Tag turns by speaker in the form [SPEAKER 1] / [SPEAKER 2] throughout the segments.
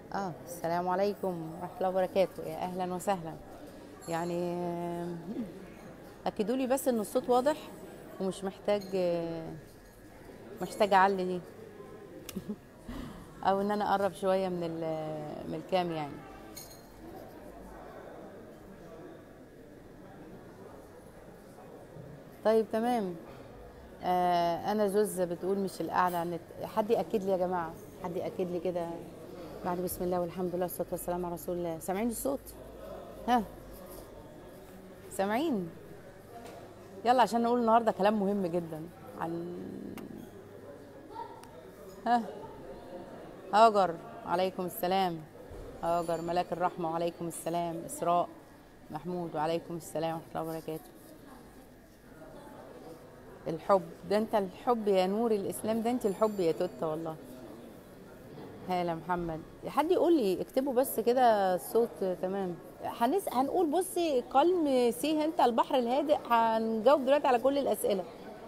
[SPEAKER 1] اه السلام عليكم ورحمه الله وبركاته يا اهلا وسهلا يعني آه، اكدوا لي بس ان الصوت واضح ومش محتاج آه، محتاج اعلي دي او ان انا اقرب شويه من ال- من الكام يعني طيب تمام آه انا زوز بتقول مش القعده على النت حد ياكد لي يا جماعه حد ياكد لي كده بعد بسم الله والحمد لله والصلاه والسلام على رسول الله سامعين الصوت ها سامعين يلا عشان نقول النهارده كلام مهم جدا عن ها هاجر عليكم السلام هاجر ملاك الرحمه وعليكم السلام اسراء محمود وعليكم السلام ورحمه الله وبركاته الحب ده انت الحب يا نور الاسلام ده انت الحب يا توته والله هلا محمد حد يقول لي اكتبوا بس كده الصوت تمام هنس... هنقول بصي قلم سيه انت البحر الهادئ هنجاوب دلوقتي على كل الاسئله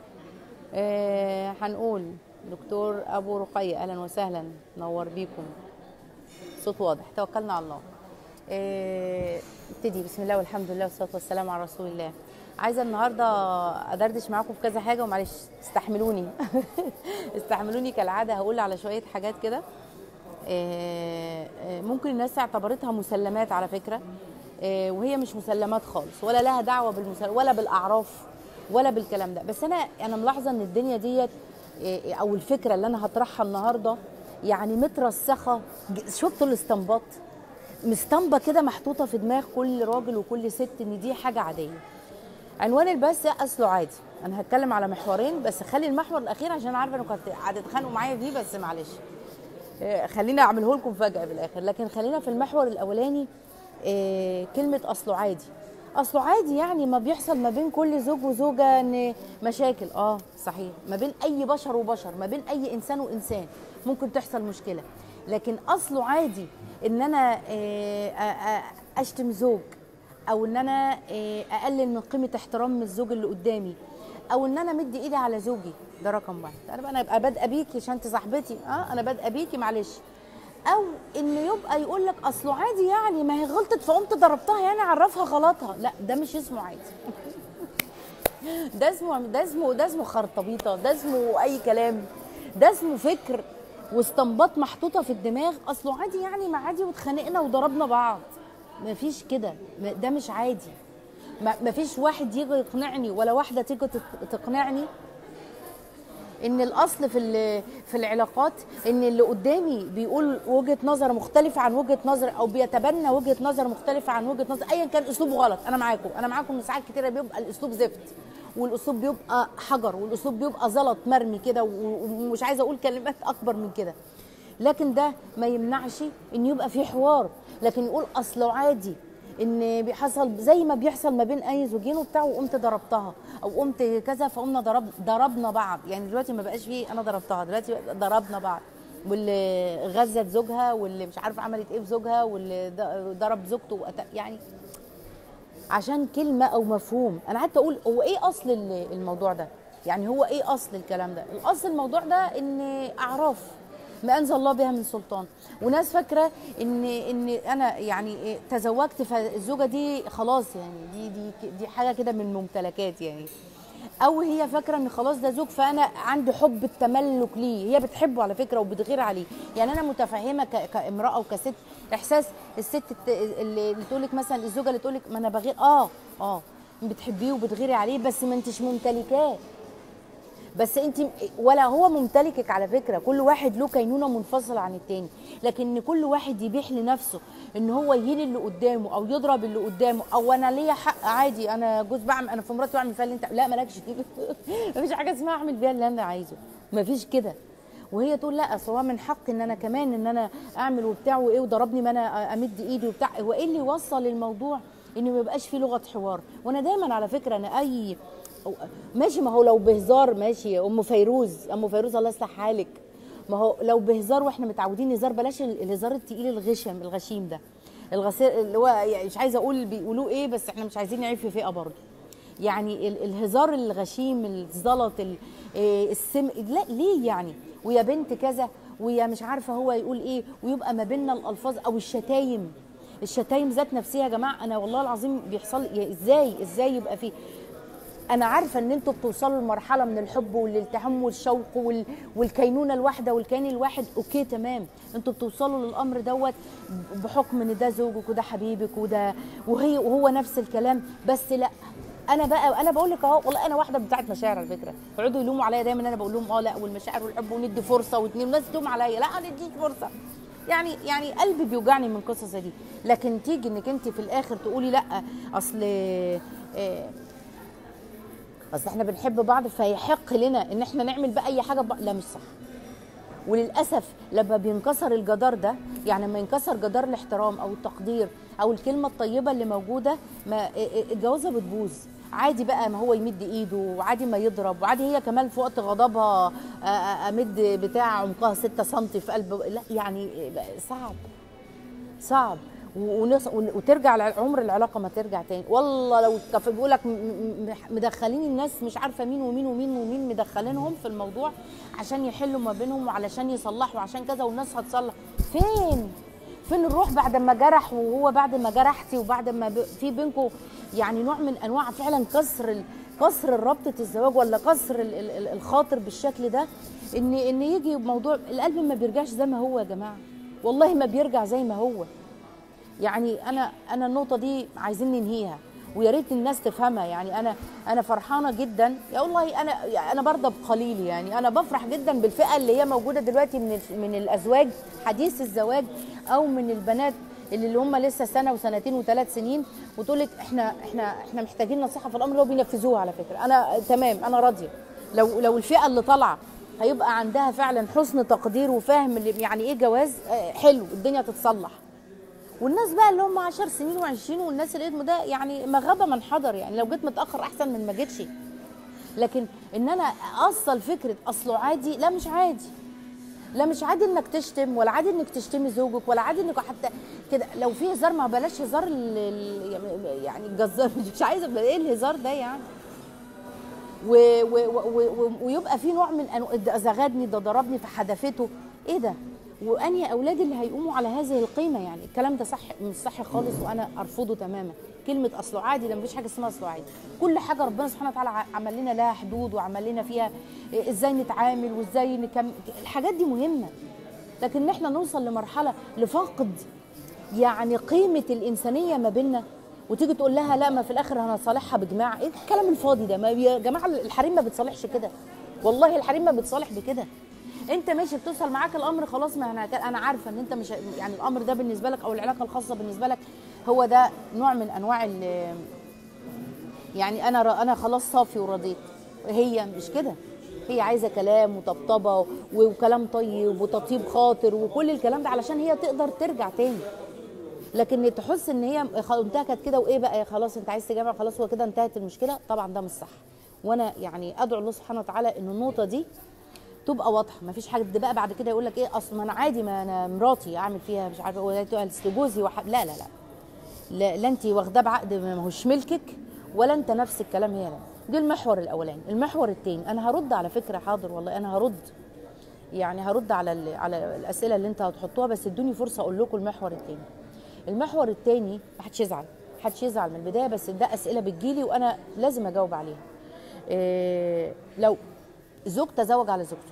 [SPEAKER 1] آه هنقول دكتور ابو رقيه اهلا وسهلا نور بيكم صوت واضح توكلنا على الله آه، ابتدي بسم الله والحمد لله والصلاه والسلام على رسول الله عايزه النهارده ادردش معاكم في كذا حاجه ومعلش استحملوني استحملوني كالعاده هقول على شويه حاجات كده آه، آه، ممكن الناس اعتبرتها مسلمات على فكره آه، وهي مش مسلمات خالص ولا لها دعوه بالمسل ولا بالاعراف ولا بالكلام ده بس انا انا ملاحظه ان الدنيا ديت آه، او الفكره اللي انا هطرحها النهارده يعني مترسخه ج- شفتوا الاستنباط مستنبه كده محطوطه في دماغ كل راجل وكل ست ان دي حاجه عاديه عنوان البث اصله عادي انا هتكلم على محورين بس خلي المحور الاخير عشان عارفه انكم هت- هتتخانقوا معايا فيه بس معلش آه، خليني اعمله لكم فجاه في الاخر لكن خلينا في المحور الاولاني آه، كلمه اصله عادي اصله عادي يعني ما بيحصل ما بين كل زوج وزوجه ان مشاكل اه صحيح ما بين اي بشر وبشر ما بين اي انسان وانسان ممكن تحصل مشكله لكن اصله عادي ان انا آه، آه، آه، اشتم زوج او ان انا آه، اقلل من قيمه احترام الزوج اللي قدامي او ان انا مدي ايدي على زوجي ده رقم واحد انا بقى انا ابقى بادئه بيكي عشان انت صاحبتي اه انا بادئه بيكي معلش او ان يبقى يقول لك اصله عادي يعني ما هي غلطت فقمت ضربتها يعني عرفها غلطها لا ده مش اسمه عادي ده اسمه ده اسمه ده اسمه خرطبيطه ده اسمه اي كلام ده اسمه فكر واستنباط محطوطه في الدماغ اصله عادي يعني ما عادي واتخانقنا وضربنا بعض مفيش كده م- ده مش عادي ما مفيش واحد يجي يقنعني ولا واحده تيجي تق- تقنعني ان الاصل في ال- في العلاقات ان اللي قدامي بيقول وجهه نظر مختلفه عن وجهه نظر او بيتبنى وجهه نظر مختلفه عن وجهه نظر ايا كان اسلوبه غلط انا معاكم انا معاكم ان ساعات كتيره بيبقى الاسلوب زفت والاسلوب بيبقى حجر والاسلوب بيبقى زلط مرمي كده و- ومش عايزه اقول كلمات اكبر من كده لكن ده ما يمنعش ان يبقى في حوار لكن يقول اصله عادي ان بيحصل زي ما بيحصل ما بين اي زوجين وبتاع وقمت ضربتها او قمت كذا فقمنا ضرب ضربنا بعض يعني دلوقتي ما بقاش فيه انا ضربتها دلوقتي بقى ضربنا بعض واللي غزت زوجها واللي مش عارفه عملت ايه في زوجها واللي ض- ضرب زوجته وقت- يعني عشان كلمه او مفهوم انا قعدت اقول هو ايه اصل ال- الموضوع ده يعني هو ايه اصل الكلام ده الاصل الموضوع ده ان اعراف ما انزل الله بها من سلطان وناس فاكره ان ان انا يعني إيه تزوجت فالزوجه دي خلاص يعني دي دي دي حاجه كده من ممتلكات يعني او هي فاكره ان خلاص ده زوج فانا عندي حب التملك ليه هي بتحبه على فكره وبتغير عليه يعني انا متفهمه ك- كامراه وكست احساس الست الت- اللي اللي تقول لك مثلا الزوجه اللي تقول لك ما انا بغير اه اه بتحبيه وبتغيري عليه بس ما انتش ممتلكاه بس انت ولا هو ممتلكك على فكره كل واحد له كينونه منفصله عن التاني لكن ان كل واحد يبيح لنفسه ان هو يهين اللي قدامه او يضرب اللي قدامه او انا ليا حق عادي انا جوز بعمل انا في مراتي بعمل فيها اللي انت لا مالكش مفيش حاجه اسمها اعمل بيها اللي انا عايزه مفيش كده وهي تقول لا اصل هو من حق ان انا كمان ان انا اعمل وبتاع وايه وضربني ما انا امد ايدي وبتاع هو ايه اللي يوصل الموضوع ان ما يبقاش فيه لغه حوار وانا دايما على فكره انا اي ماشي ما هو لو بهزار ماشي ام فيروز ام فيروز الله يصلح حالك ما هو لو بهزار واحنا متعودين هزار بلاش ال- الهزار التقيل الغشم الغشيم ده الغسيل اللي هو يعني مش عايزه اقول بيقولوه ايه بس احنا مش عايزين نعيب في فئه برضه يعني ال- الهزار الغشيم الزلط ال- إيه، السم لا ليه يعني ويا بنت كذا ويا مش عارفه هو يقول ايه ويبقى ما بيننا الالفاظ او الشتايم الشتايم ذات نفسها يا جماعه انا والله العظيم بيحصل يا ازاي ازاي يبقى في انا عارفه ان انتوا بتوصلوا لمرحله من الحب والالتحام والشوق وال... والكينونه الواحده والكيان الواحد اوكي تمام انتوا بتوصلوا للامر دوت بحكم ان ده زوجك وده حبيبك وده وهي وهو نفس الكلام بس لا انا بقى انا بقول لك اهو والله انا واحده بتاعت مشاعر على فكره يقعدوا يلوموا عليا دايما انا بقول لهم اه لا والمشاعر والحب وندي فرصه واتنين والناس تلوم عليا لا ما نديش فرصه يعني يعني قلبي بيوجعني من قصص زي دي لكن تيجي انك انت في الاخر تقولي لا اصل آه، اصل احنا بنحب بعض فيحق لنا ان احنا نعمل بقى اي حاجه بقى. لا مش صح وللاسف لما بينكسر الجدار ده يعني لما ينكسر جدار الاحترام او التقدير او الكلمه الطيبه اللي موجوده ما الجوازه بتبوظ عادي بقى ما هو يمد ايده وعادي ما يضرب وعادي هي كمان في وقت غضبها آه، آه، امد بتاع عمقها 6 سم في قلب لا يعني صعب صعب ونص وترجع الع- عمر العلاقه ما ترجع تاني والله لو كف بيقول لك م- م- مدخلين الناس مش عارفه مين ومين ومين ومين مدخلينهم في الموضوع عشان يحلوا ما بينهم وعلشان يصلحوا عشان كذا والناس هتصلح فين فين الروح بعد ما جرح وهو بعد ما جرحتي وبعد ما ب... في بينكم يعني نوع من انواع فعلا كسر ال... كسر رابطه الزواج ولا كسر ال... ال... ال- الخاطر بالشكل ده ان ان يجي موضوع القلب ما بيرجعش زي ما هو يا جماعه والله ما بيرجع زي ما هو يعني انا انا النقطه دي عايزين ننهيها ويا ريت الناس تفهمها يعني انا انا فرحانه جدا يا والله انا انا برضى بقليل يعني انا بفرح جدا بالفئه اللي هي موجوده دلوقتي من ال- من الازواج حديث الزواج او من البنات اللي اللي هم لسه سنه وسنتين وثلاث سنين وتقول لك احنا احنا احنا محتاجين نصيحه في الامر اللي هو بينفذوها على فكره انا تمام انا راضيه لو لو الفئه اللي طالعه هيبقى عندها فعلا حسن تقدير وفاهم اللي يعني ايه جواز آه، حلو الدنيا تتصلح والناس بقى اللي هم 10 سنين و20 والناس اللي قدموا ده يعني مغابه من حضر يعني لو جيت متاخر احسن من ما جيتش لكن ان انا اوصل فكره اصله عادي لا مش عادي لا مش عادي انك تشتم ولا عادي انك تشتمي زوجك ولا عادي انك حتى كده لو في هزار ما بلاش هزار ال- ال- يعني الجزار مش عايزه أبقى ايه الهزار ده يعني و و و و ويبقى في نوع من انواع ده زغدني ده ضربني فحدفته ايه ده وانهي اولادي اللي هيقوموا على هذه القيمه يعني الكلام ده صح مش صح خالص وانا ارفضه تماما كلمه اصله عادي ده مفيش حاجه اسمها اصله عادي كل حاجه ربنا سبحانه وتعالى ع- عمل لنا لها حدود وعمل لنا فيها إيه ازاي نتعامل وازاي نكمل الحاجات دي مهمه لكن ان احنا نوصل لمرحله لفقد يعني قيمه الانسانيه ما بيننا وتيجي تقول لها لا ما في الاخر انا صالحها بجماعه ايه الكلام الفاضي ده ما يا جماعه الحريم ما بتصالحش كده والله الحريم ما بتصالح بكده انت ماشي بتوصل معاك الامر خلاص ما انا انا عارفه ان انت مش يعني الامر ده بالنسبه لك او العلاقه الخاصه بالنسبه لك هو ده نوع من انواع ال- يعني انا ر- انا خلاص صافي ورضيت هي مش كده هي عايزه كلام وطبطبه و- وكلام طيب وتطيب خاطر وكل الكلام ده علشان هي تقدر ترجع تاني لكن تحس ان هي خ- انتهت كده وايه بقى خلاص انت عايز تجمع خلاص هو كده انتهت المشكله طبعا ده مش صح وانا يعني ادعو الله سبحانه وتعالى ان النقطه دي تبقى واضحه ما فيش حاجه بقى بعد كده يقول لك ايه اصل ما انا عادي ما انا مراتي اعمل فيها مش عارفه ولا تقول أصل جوزي وح... لا لا لا لا, لا انت واخداه بعقد ما هوش ملكك ولا انت نفس الكلام هي لا دي المحور الاولاني المحور الثاني انا هرد على فكره حاضر والله انا هرد يعني هرد على ال- على الاسئله اللي انت هتحطوها بس ادوني فرصه اقول لكم المحور الثاني المحور الثاني محدش يزعل محدش يزعل من البدايه بس ده اسئله بتجيلي وانا لازم اجاوب عليها إيه لو زوج تزوج على زوجته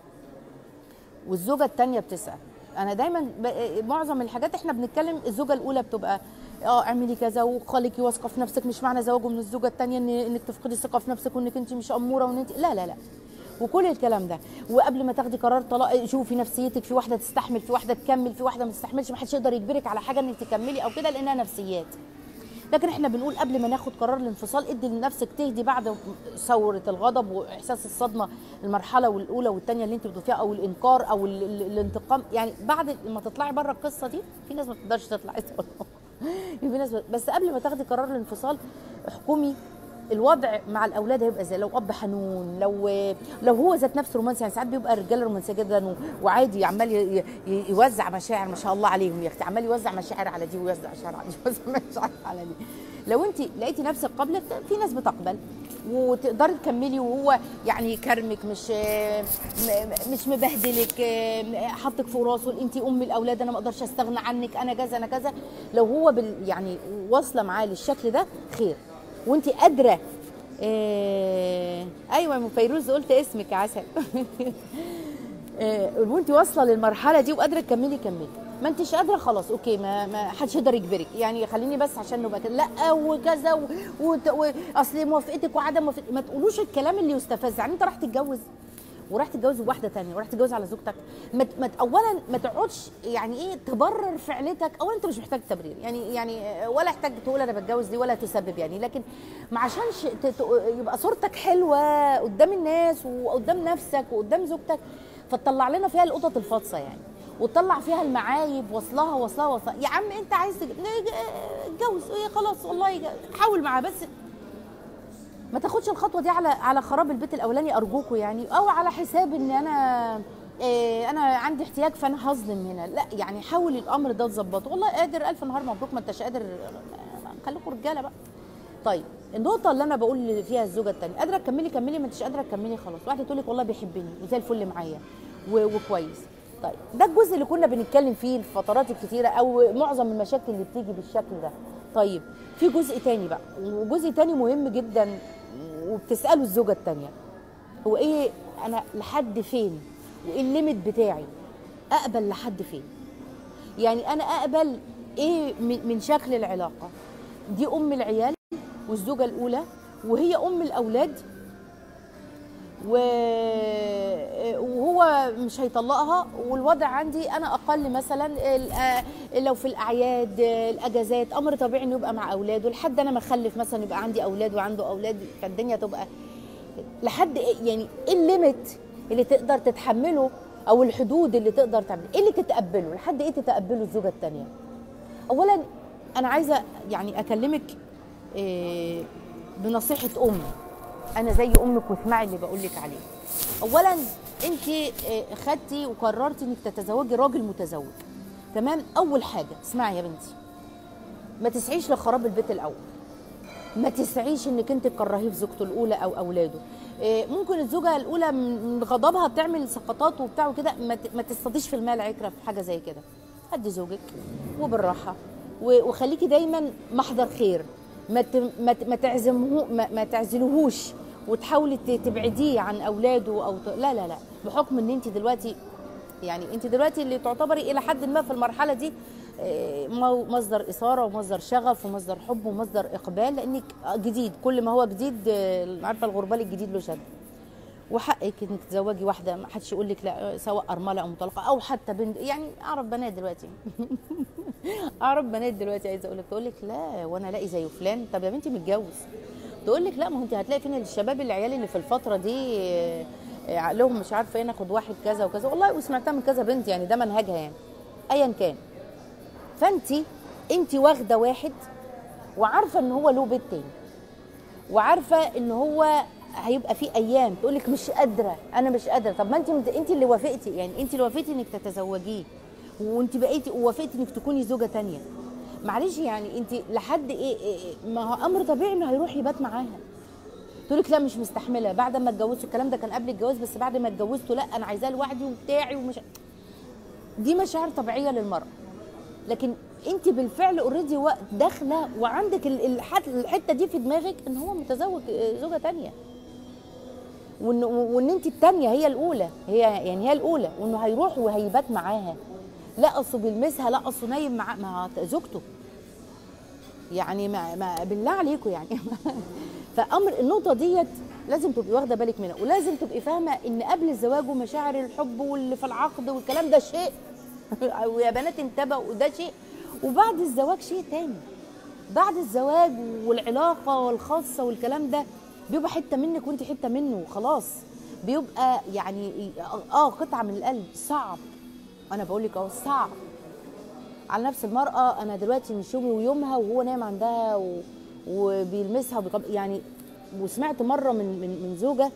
[SPEAKER 1] والزوجه الثانيه بتسال انا دايما ب- معظم الحاجات احنا بنتكلم الزوجه الاولى بتبقى اه اعملي كذا وخليكي واثقه في نفسك مش معنى زواجه من الزوجه الثانيه ان انك تفقدي الثقه في نفسك وانك انت مش اموره وان انت لا لا لا وكل الكلام ده وقبل ما تاخدي قرار طلاق شوفي نفسيتك في واحده تستحمل في واحده تكمل في واحده ما تستحملش ما حدش يقدر يجبرك على حاجه انك تكملي او كده لانها نفسيات لكن احنا بنقول قبل ما ناخد قرار الانفصال ادي لنفسك تهدي بعد ثوره الغضب واحساس الصدمه المرحله الاولى والثانيه اللي انت بتقول فيها او الانكار او ال- ال- الانتقام يعني بعد ما تطلعي بره القصه دي في ناس ما بتقدرش تطلع في ناس بس قبل ما تاخدي قرار الانفصال احكمي الوضع مع الاولاد هيبقى ازاي لو اب حنون لو لو هو ذات نفسه رومانسي يعني ساعات بيبقى الرجاله رومانسيه جدا و- وعادي عمال ي- ي- يوزع مشاعر ما شاء الله عليهم يا اختي عمال يوزع مشاعر على دي ويوزع مشاعر على دي ويوزع مشاعر على دي لو انت لقيتي نفسك قبلك في ناس بتقبل وتقدري تكملي وهو يعني يكرمك مش م- م- مش مبهدلك م- حاطك فوق راسه انت ام الاولاد انا ما اقدرش استغنى عنك انا كذا انا كذا لو هو بال يعني واصله معاه للشكل ده خير وانت قادره إيه ايوه يا ام فيروز قلت اسمك يا عسل آه، وانت واصله للمرحله دي وقادره تكملي كملي ما انتش قادره خلاص اوكي ما ما حدش يقدر يجبرك يعني خليني بس عشان نبقى كده لا وكذا و- وت- واصل موافقتك وعدم موافقتك ما تقولوش الكلام اللي يستفز يعني انت راح تتجوز وراح تتجوز واحده تانية وراح تتجوز على زوجتك ما ت- ما ت- اولا ما تقعدش يعني ايه تبرر فعلتك اولا انت مش محتاج تبرير يعني يعني آه، ولا احتاج تقول انا بتجوز دي ولا تسبب يعني لكن ما عشانش ت- ت- يبقى صورتك حلوه قدام الناس وقدام نفسك وقدام زوجتك فتطلع لنا فيها القطط الفاطسه يعني وتطلع فيها المعايب واصلها واصلها واصلها يا عم انت عايز تج- نج- اتجوز ايه خلاص والله حاول معاه بس ما تاخدش الخطوه دي على على خراب البيت الاولاني ارجوكوا يعني او على حساب ان انا إيه انا عندي احتياج فانا هظلم هنا لا يعني حاول الامر ده تظبطه والله قادر الف نهار مبروك ما انتش قادر خليكم رجاله بقى طيب النقطة اللي أنا بقول فيها الزوجة التانية قادرة تكملي كملي ما انتش قادرة تكملي خلاص واحدة تقول لك والله بيحبني وزي الفل معايا و- وكويس طيب ده الجزء اللي كنا بنتكلم فيه الفترات الكتيرة أو معظم المشاكل اللي بتيجي بالشكل ده طيب في جزء تاني بقى وجزء تاني مهم جدا وبتسأله الزوجة التانية هو ايه انا لحد فين وايه الليميت بتاعي اقبل لحد فين يعني انا اقبل ايه من من شكل العلاقه دي ام العيال والزوجه الاولى وهي ام الاولاد و- وهو مش هيطلقها والوضع عندي انا اقل مثلا ال- آه، لو في الاعياد آه، الاجازات امر طبيعي انه يبقى مع اولاده لحد انا ما اخلف مثلا يبقى عندي اولاد وعنده اولاد فالدنيا تبقى لحد إيه- يعني ايه الليميت اللي تقدر تتحمله او الحدود اللي تقدر تعمل ايه اللي تتقبله لحد ايه تتقبله الزوجه الثانيه اولا انا عايزه يعني اكلمك إيه، بنصيحه ام انا زي امك واسمعي اللي بقول لك عليه اولا انت إيه، خدتي وقررتي انك تتزوجي راجل متزوج تمام اول حاجه اسمعي يا بنتي ما تسعيش لخراب البيت الاول ما تسعيش انك انت تكرهيه في زوجته الاولى او اولاده إيه، ممكن الزوجه الاولى من من غضبها تعمل سقطات وبتاع وكده ما ت- ما تصطاديش في المال عكره في حاجه زي كده هدي زوجك وبالراحه و- وخليكي دايما محضر خير ما ت- ما ت- ما تعزمه ما, ما تعزلوهوش وتحاولي ت- تبعديه عن اولاده او ت... لا لا لا بحكم ان انت دلوقتي يعني انت دلوقتي اللي تعتبري الى حد ما في المرحله دي آه، مو- مصدر اثاره ومصدر شغف ومصدر حب ومصدر اقبال لانك جديد كل ما هو جديد آه، عارفه الغربال الجديد له شد وحقك انك تزوجي واحده ما حدش يقول لك لا سواء ارمله او مطلقه او حتى بنت يعني اعرف بنات دلوقتي اعرف بنات دلوقتي عايزه اقول لك تقول لك لا وانا الاقي زي فلان طب يا بنتي متجوز تقول لك لا ما هو انت هتلاقي فين الشباب العيال اللي في الفتره دي آه، آه، عقلهم مش عارفه ايه ناخد واحد كذا وكذا والله وسمعتها من كذا بنت يعني ده منهجها يعني ايا كان فانت انت واخده واحد وعارفه ان هو له بيت تاني وعارفه ان هو هيبقى في ايام تقول لك مش قادره انا مش قادره طب ما انت انت اللي وافقتي يعني انت اللي وافقتي انك تتزوجيه وانت بقيتي ووافقتي انك تكوني زوجه تانية معلش يعني انت لحد ايه, إيه إيه- ما هو امر طبيعي انه هيروح يبات معاها تقول لك لا مش مستحمله بعد ما اتجوزت الكلام ده كان قبل الجواز بس بعد ما اتجوزته لا انا عايزاه لوحدي وبتاعي ومش دي مشاعر طبيعيه للمراه لكن انت بالفعل اوريدي داخله وعندك ال- الحت- الحته دي في دماغك ان هو متزوج آه، زوجه تانية وان وان انت التانية هي الاولى هي يعني هي الاولى وانه هيروح وهيبات معاها لا اصله بيلمسها لا اصله نايم مع مع زوجته يعني ما, ما بالله عليكم يعني فامر النقطه ديت لازم تبقي واخده بالك منها ولازم تبقي فاهمه ان قبل الزواج ومشاعر الحب واللي في العقد والكلام ده شيء ويا بنات انتبهوا ده شيء وبعد الزواج شيء تاني بعد الزواج والعلاقه الخاصه والكلام ده بيبقى حته منك وانت حته منه خلاص بيبقى يعني اه قطعه من القلب صعب انا بقول لك اهو صعب على نفس المرأة أنا دلوقتي مش يومي ويومها وهو نايم عندها و... وبيلمسها وبيقب... يعني وسمعت مرة من من, من زوجة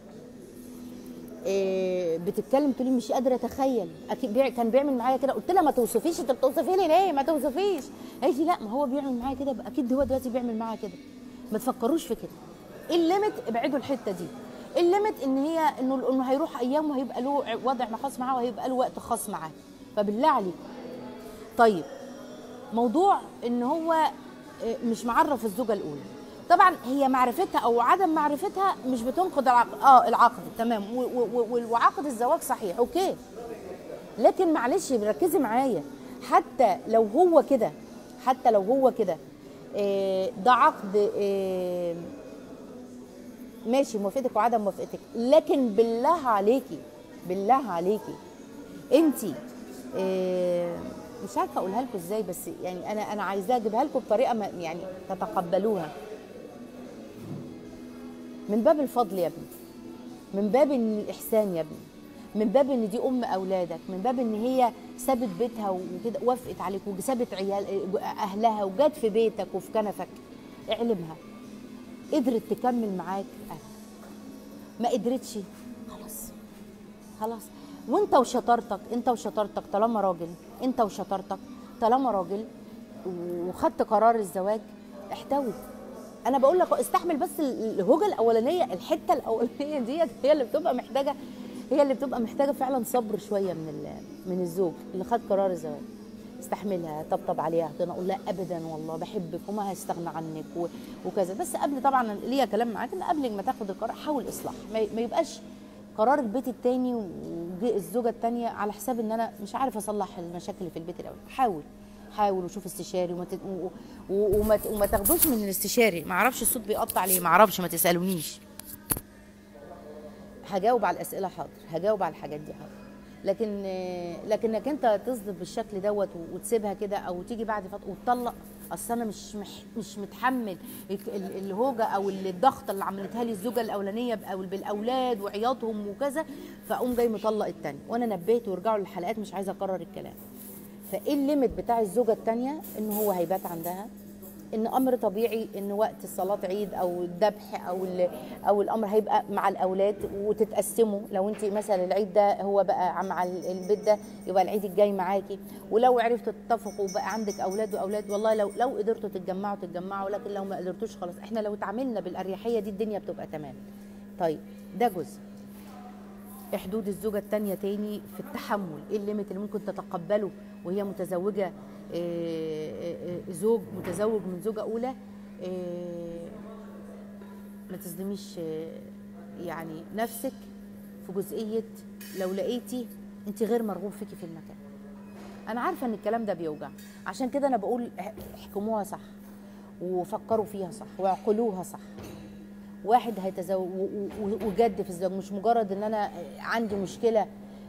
[SPEAKER 1] إيه بتتكلم تقول لي مش قادرة أتخيل أكيد بيع... كان بيعمل معايا كده قلت لها ما توصفيش أنت بتوصفي لي ليه ما توصفيش قالت لي لا ما هو بيعمل معايا كده أكيد هو دلوقتي بيعمل معايا كده ما تفكروش في كده الليمت ابعدوا الحته دي الليمت ان هي انه انه هيروح ايام وهيبقى له وضع خاص معاه وهيبقى له وقت خاص معاه فبالله عليكم طيب موضوع ان هو آه، مش معرف الزوجه الاولى طبعا هي معرفتها او عدم معرفتها مش بتنقض العقد اه العقد تمام و- و- و- وعقد الزواج صحيح اوكي لكن معلش ركزي معايا حتى لو هو كده حتى لو هو كده آه، ده عقد آه، ماشي موافقتك وعدم موافقتك لكن بالله عليكي بالله عليكي انت مش عارفه اقولها لكم ازاي بس يعني انا انا عايزاه اجيبها لكم بطريقه ما يعني تتقبلوها من باب الفضل يا ابني من باب ان الاحسان يا ابني من باب ان دي ام اولادك من باب ان هي سابت بيتها وكده وافقت عليك وسابت عيال اهلها وجت في بيتك وفي كنفك اعلمها قدرت تكمل معاك أهل. ما قدرتش خلاص خلاص وانت وشطارتك انت وشطارتك طالما راجل انت وشطارتك طالما راجل وخدت قرار الزواج احتوي انا بقول لك استحمل بس الهوجه الاولانيه الحته الاولانيه ديت هي اللي بتبقى محتاجه هي اللي بتبقى محتاجه فعلا صبر شويه من ال- من الزوج اللي خد قرار الزواج استحملها طبطب عليها احضن اقول لها ابدا والله بحبك وما هستغنى عنك و- وكذا بس قبل طبعا ليا كلام معاك ان قبل ما تاخد القرار حاول اصلاح ما ما يبقاش قرار البيت التاني والزوجه التانيه على حساب ان انا مش عارف اصلح المشاكل اللي في البيت الاول حاول حاول وشوف استشاري وما تت... و... و... وما, ت... وما تاخدوش من الاستشاري ما اعرفش الصوت بيقطع ليه ما اعرفش ما تسالونيش هجاوب على الاسئله حاضر هجاوب على الحاجات دي حاضر لكن لكنك انت تصدف بالشكل دوت وتسيبها كده او تيجي بعد فتره وتطلق اصل انا مش مح مش متحمل ال- ال- الهوجه او الضغط اللي عملتها لي الزوجه الاولانيه او بالاولاد وعياطهم وكذا فاقوم جاي مطلق التاني وانا نبهت وارجعوا للحلقات مش عايزه اكرر الكلام فايه الليميت بتاع الزوجه الثانيه ان هو هيبات عندها ان امر طبيعي ان وقت الصلاه عيد او الذبح او ال- او الامر هيبقى مع الاولاد وتتقسموا لو انت مثلا العيد ده هو بقى مع ال- البيت ده يبقى العيد الجاي معاكي ولو عرفتوا تتفقوا وبقى عندك اولاد واولاد والله لو لو قدرتوا تتجمعوا تتجمعوا لكن لو ما قدرتوش خلاص احنا لو اتعاملنا بالاريحيه دي الدنيا بتبقى تمام طيب ده جزء حدود الزوجة التانية تاني في التحمل ايه الليميت اللي ممكن تتقبله وهي متزوجة آه، آه، آه، زوج متزوج من زوجة أولى آه، ما تظلميش آه، يعني نفسك في جزئية لو لقيتي انت غير مرغوب فيكي في المكان انا عارفة ان الكلام ده بيوجع عشان كده انا بقول اح- احكموها صح وفكروا فيها صح واعقلوها صح واحد هيتزوج و- و- وجد في الزواج مش مجرد ان انا عندي مشكله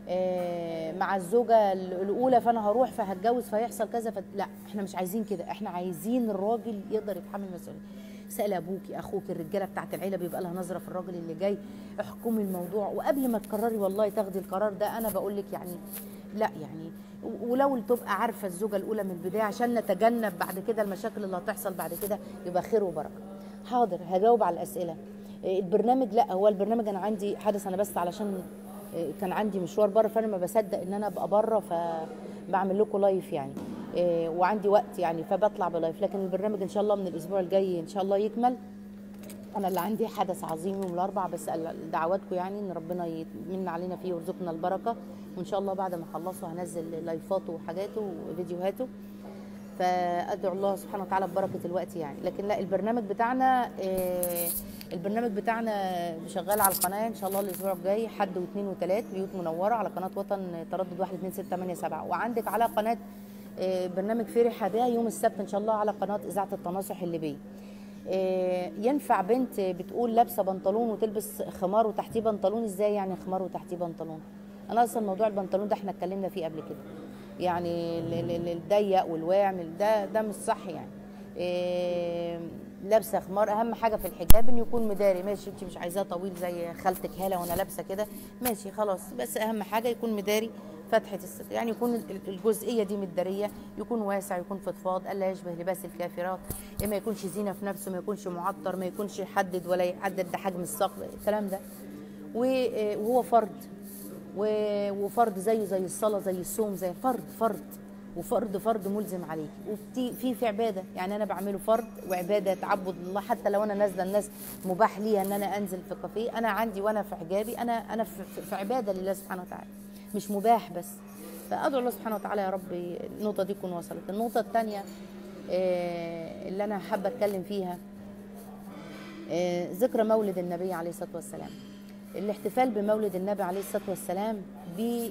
[SPEAKER 1] آه، مع الزوجه الاولى فانا هروح فهتجوز فيحصل كذا ف... لا احنا مش عايزين كده احنا عايزين الراجل يقدر يتحمل مسؤوليه سأل ابوكي اخوك الرجاله بتاعت العيله بيبقى لها نظره في الراجل اللي جاي احكمي الموضوع وقبل ما تقرري والله تاخدي القرار ده انا بقول لك يعني لا يعني و- ولو تبقى عارفه الزوجه الاولى من البدايه عشان نتجنب بعد كده المشاكل اللي هتحصل بعد كده يبقى خير وبركه حاضر هجاوب على الاسئله إيه، البرنامج لا هو البرنامج انا عندي حدث انا بس علشان إيه، كان عندي مشوار بره فانا ما بصدق ان انا ابقى بره فبعمل لكم لايف يعني إيه، وعندي وقت يعني فبطلع بلايف لكن البرنامج ان شاء الله من الاسبوع الجاي ان شاء الله يكمل انا اللي عندي حدث عظيم يوم الاربع بس دعواتكم يعني ان ربنا يمن علينا فيه ويرزقنا البركه وان شاء الله بعد ما اخلصه هنزل لايفاته وحاجاته وفيديوهاته فادعو الله سبحانه وتعالى ببركه الوقت يعني لكن لا البرنامج بتاعنا آه، البرنامج بتاعنا شغال على القناه ان شاء الله الاسبوع الجاي حد واثنين وثلاث بيوت منوره على قناه وطن تردد 1 2 6 8 7 وعندك على قناه آه، برنامج فرح بها يوم السبت ان شاء الله على قناه اذاعه التناصح الليبيه آه، ينفع بنت بتقول لابسه بنطلون وتلبس خمار وتحتيه بنطلون ازاي يعني خمار وتحتيه بنطلون انا اصلا موضوع البنطلون ده احنا اتكلمنا فيه قبل كده يعني ال- ال- ال- الضيق والوامل ده ده مش صح يعني إيه، لابسه خمار اهم حاجه في الحجاب انه يكون مداري ماشي انت مش عايزاه طويل زي خالتك هاله وانا لابسه كده ماشي خلاص بس اهم حاجه يكون مداري فتحه الستر يعني يكون ال- الجزئيه دي متداريه يكون واسع يكون فضفاض الا يشبه لباس الكافرات ما يكونش زينه في نفسه ما يكونش معطر ما يكونش يحدد ولا يحدد ده حجم الساق الكلام ده و- وهو فرد و- وفرض زيه زي الصلاه زي الصوم زي فرض فرض وفرض فرض ملزم عليك وفي في في عباده يعني انا بعمله فرض وعباده تعبد الله حتى لو انا نازله الناس مباح لي ان انا انزل في كافيه انا عندي وانا في حجابي انا انا في, في- في عباده لله سبحانه وتعالى مش مباح بس فادعو الله سبحانه وتعالى يا رب النقطه دي تكون وصلت النقطه الثانيه اللي انا حابه اتكلم فيها آه، ذكرى مولد النبي عليه الصلاه والسلام الاحتفال بمولد النبي عليه الصلاه والسلام ب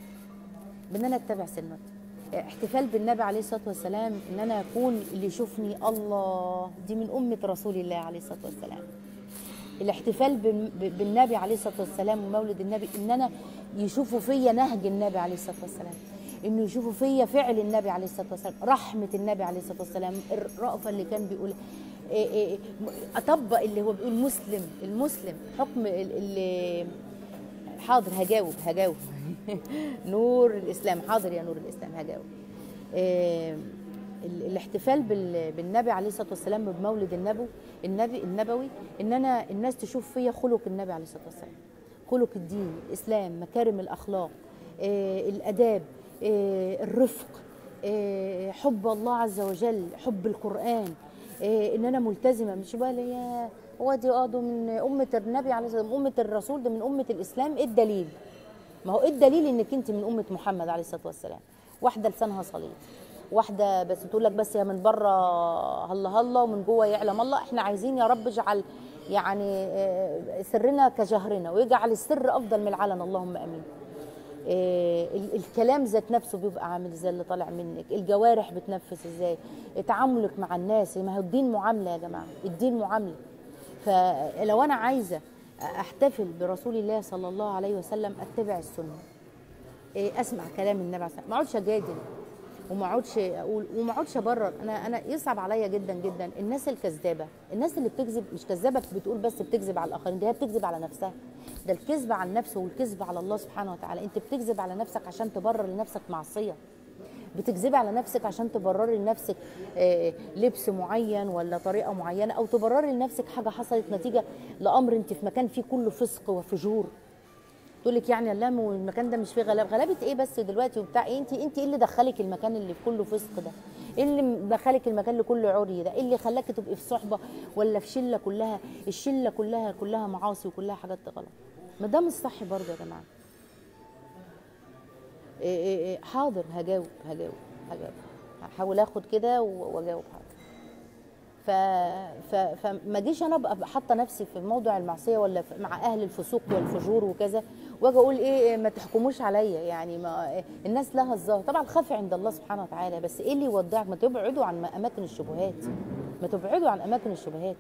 [SPEAKER 1] بان انا اتبع سنته احتفال بالنبي عليه الصلاه والسلام ان انا اكون اللي يشوفني الله دي من امه رسول الله عليه الصلاه والسلام الاحتفال بال- ب- بالنبي عليه الصلاه والسلام ومولد النبي ان انا يشوفوا فيا نهج النبي عليه الصلاه والسلام انه يشوفوا فيا فعل النبي عليه الصلاه والسلام رحمه النبي عليه الصلاه والسلام الرأفه اللي كان بيقول إيه إيه اطبق اللي هو بيقول مسلم المسلم حكم ال- اللي حاضر هجاوب هجاوب نور الاسلام حاضر يا نور الاسلام هجاوب آه، ال- الاحتفال بال- بالنبي عليه الصلاه والسلام بمولد النبي النبي النبوي ان انا الناس تشوف فيا خلق النبي عليه الصلاه والسلام خلق الدين الاسلام مكارم الاخلاق آه، الاداب آه، الرفق آه، حب الله عز وجل حب القران آه، ان انا ملتزمه مش بقى اللي هي هو دي اه ده من امه النبي عليه الصلاه والسلام امه الرسول ده من امه الاسلام ايه الدليل ما هو ايه الدليل انك انت من امه محمد عليه الصلاه والسلام واحده لسانها صليب واحده بس تقول لك بس يا من بره هلا هلا ومن جوه يعلم الله احنا عايزين يا رب اجعل يعني آه، سرنا كجهرنا ويجعل السر افضل من العلن اللهم امين آه، ال- الكلام ذات نفسه بيبقى عامل ازاي اللي طالع منك الجوارح بتنفس ازاي تعاملك مع الناس ما هو الدين معامله يا جماعه الدين معامله فلو انا عايزه احتفل برسول الله صلى الله عليه وسلم اتبع السنه إيه، اسمع كلام النبي عليه الصلاه والسلام ما اقعدش اجادل وما اقعدش اقول وما اقعدش ابرر انا انا يصعب عليا جدا جدا الناس الكذابه الناس اللي بتكذب مش كذابه بتقول بس بتكذب على الاخرين دي هي بتكذب على نفسها ده الكذب على النفس والكذب على الله سبحانه وتعالى انت بتكذب على نفسك عشان تبرر لنفسك معصيه بتكذبي على نفسك عشان تبرري لنفسك آه، لبس معين ولا طريقه معينه او تبرري لنفسك حاجه حصلت نتيجه لامر انت في مكان فيه كله فسق وفجور تقول لك يعني لا مو المكان ده مش فيه غلاب غلابه ايه بس دلوقتي وبتاع ايه انت انت ايه اللي دخلك المكان اللي كله فسق ده ايه اللي دخلك المكان اللي كله عري ده ايه اللي خلاك تبقي في صحبه ولا في شله كلها الشله كلها كلها معاصي وكلها حاجات غلط ما ده مش صح برضه يا جماعه إيه إيه إيه حاضر هجاوب هجاوب هجاوب هحاول اخد كده و- واجاوب حاضر ف... ف... فما جيش انا ابقى حاطه نفسي في موضع المعصيه ولا في- مع اهل الفسوق والفجور وكذا واجي اقول ايه إيه ما تحكموش عليا يعني ما إيه الناس لها الظاهر طبعا خافي عند الله سبحانه وتعالى بس ايه اللي يودعك ما تبعدوا عن اماكن الشبهات ما تبعدوا عن اماكن الشبهات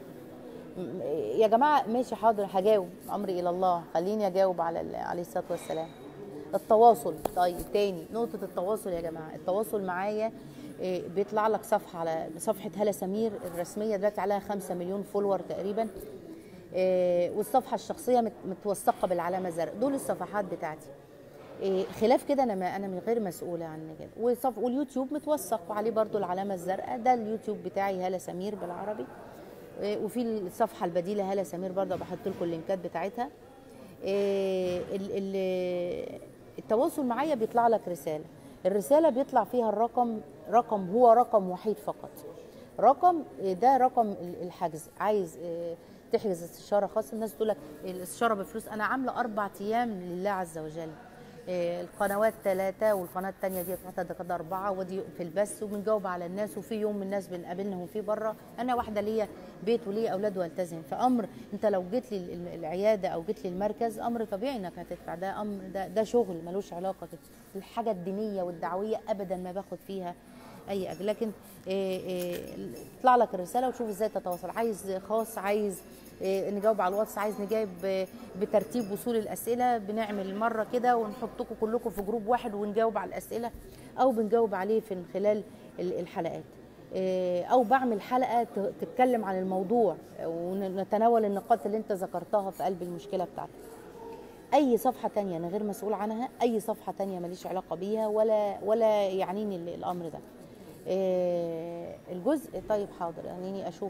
[SPEAKER 1] م- يا جماعه ماشي حاضر هجاوب امري الى الله خليني اجاوب على ال- عليه الصلاه والسلام التواصل طيب تاني نقطه التواصل يا جماعه التواصل معايا إيه، بيطلع لك صفحه على صفحه هلا سمير الرسميه دلوقتي عليها 5 مليون فولور تقريبا إيه، والصفحه الشخصيه مت- متوثقه بالعلامه الزرقاء دول الصفحات بتاعتي إيه، خلاف كده انا ما انا من غير مسؤوله عن كده وصف واليوتيوب متوثق وعليه برضو العلامه الزرقاء ده اليوتيوب بتاعي هلا سمير بالعربي إيه، وفي الصفحه البديله هلا سمير برضه بحط لكم اللينكات بتاعتها إيه، ال- ال- التواصل معايا بيطلع لك رساله الرساله بيطلع فيها الرقم رقم هو رقم وحيد فقط رقم إيه، ده رقم ال- الحجز عايز إيه، تحجز استشاره خاصه الناس تقول لك الاستشاره بفلوس انا عامله اربع ايام لله عز وجل إيه، القنوات ثلاثة والقناة التانية دي بتاعتها كده أربعة ودي في البث وبنجاوب على الناس وفي يوم الناس بنقابلهم فيه بره أنا واحدة ليا بيت وليا أولاد والتزم فأمر أنت لو جيت لي ال- العيادة أو جيت لي المركز أمر طبيعي إنك هتدفع ده أمر ده, ده شغل ملوش علاقة الحاجة الدينية والدعوية أبدا ما باخد فيها اي اجر لكن إيه إيه يطلع لك الرساله وتشوف ازاي تتواصل عايز خاص عايز إيه نجاوب على الواتس عايز نجاوب ب- بترتيب وصول الاسئله بنعمل مره كده ونحطكم كلكم في جروب واحد ونجاوب على الاسئله او بنجاوب عليه في خلال ال- الحلقات إيه، او بعمل حلقه ت- تتكلم عن الموضوع ونتناول النقاط اللي انت ذكرتها في قلب المشكله بتاعتك اي صفحه تانية انا غير مسؤول عنها اي صفحه تانية ماليش علاقه بيها ولا ولا يعنيني ال- الامر ده إيه، الجزء طيب حاضر يعني اشوف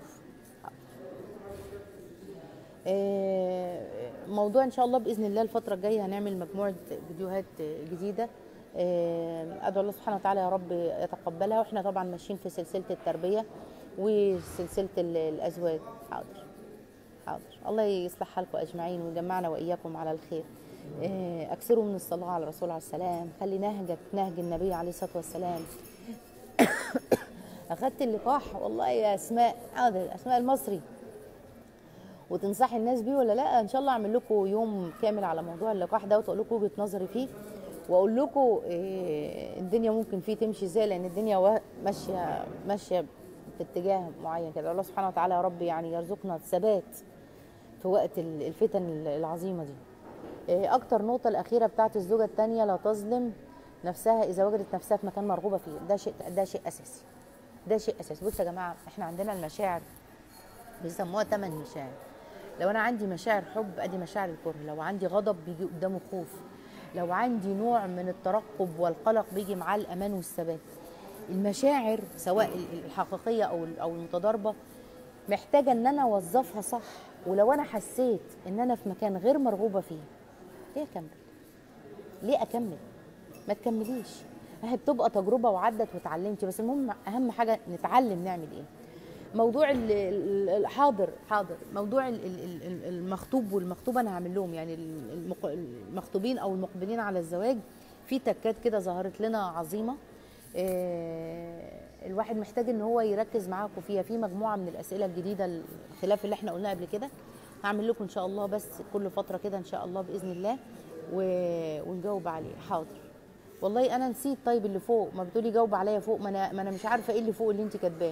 [SPEAKER 1] إيه، موضوع ان شاء الله باذن الله الفتره الجايه هنعمل مجموعه فيديوهات جديده آه، ادعو الله سبحانه وتعالى يا رب يتقبلها واحنا طبعا ماشيين في سلسله التربيه وسلسله ال- الازواج حاضر حاضر الله يصلح حالكم اجمعين ويجمعنا واياكم على الخير آه، اكثروا من الصلاه على الرسول عليه السلام خلي نهجك نهج النبي عليه الصلاه والسلام اخدت اللقاح والله يا اسماء حاضر اسماء المصري وتنصحي الناس بيه ولا لا ان شاء الله اعمل لكم يوم كامل على موضوع اللقاح ده واقول لكم وجهه نظري فيه واقول لكم إيه الدنيا ممكن فيه تمشي ازاي لان الدنيا وا- ماشيه ماشيه في اتجاه معين كده الله سبحانه وتعالى يا رب يعني يرزقنا الثبات في وقت ال- الفتن العظيمه دي إيه اكتر نقطه الاخيره بتاعت الزوجه الثانيه لا تظلم نفسها اذا وجدت نفسها في مكان مرغوبه فيه ده شيء ده شيء اساسي ده شيء اساسي بصوا يا جماعه احنا عندنا المشاعر بيسموها تمن مشاعر لو انا عندي مشاعر حب ادي مشاعر الكره لو عندي غضب بيجي قدامه خوف لو عندي نوع من الترقب والقلق بيجي معاه الامان والثبات المشاعر سواء ال- الحقيقيه او ال- او المتضاربه محتاجه ان انا اوظفها صح ولو انا حسيت ان انا في مكان غير مرغوبه فيه ليه اكمل ليه اكمل ما تكمليش هي بتبقى تجربه وعدت واتعلمتي بس المهم اهم حاجه نتعلم نعمل ايه موضوع ال- ال- ال- حاضر حاضر موضوع ال- ال- ال- المخطوب والمخطوبه انا هعمل لهم يعني ال- المق- المخطوبين او المقبلين على الزواج في تكات كده ظهرت لنا عظيمه آه، الواحد محتاج ان هو يركز معاكم فيها في مجموعه من الاسئله الجديده الخلاف اللي احنا قلناه قبل كده هعمل لكم ان شاء الله بس كل فتره كده ان شاء الله باذن الله و- ونجاوب عليه حاضر والله انا نسيت طيب اللي فوق ما بتقولي جاوب عليا فوق ما انا ما انا مش عارفه ايه اللي فوق اللي انت كاتباه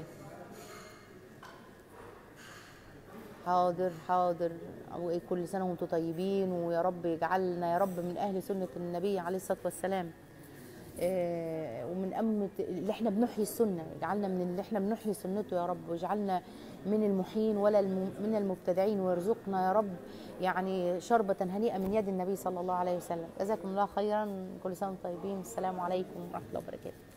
[SPEAKER 1] حاضر حاضر وكل سنه وانتم طيبين ويا رب يجعلنا يا رب من اهل سنه النبي عليه الصلاه والسلام آه، ومن أمة اللي احنا بنحيي السنة اجعلنا من اللي احنا بنحيي سنته يا رب واجعلنا من المحيين ولا الم- من المبتدعين وارزقنا يا رب يعني شربة هنيئة من يد النبي صلى الله عليه وسلم جزاكم الله خيرا كل سنة وانتم طيبين السلام عليكم ورحمة الله وبركاته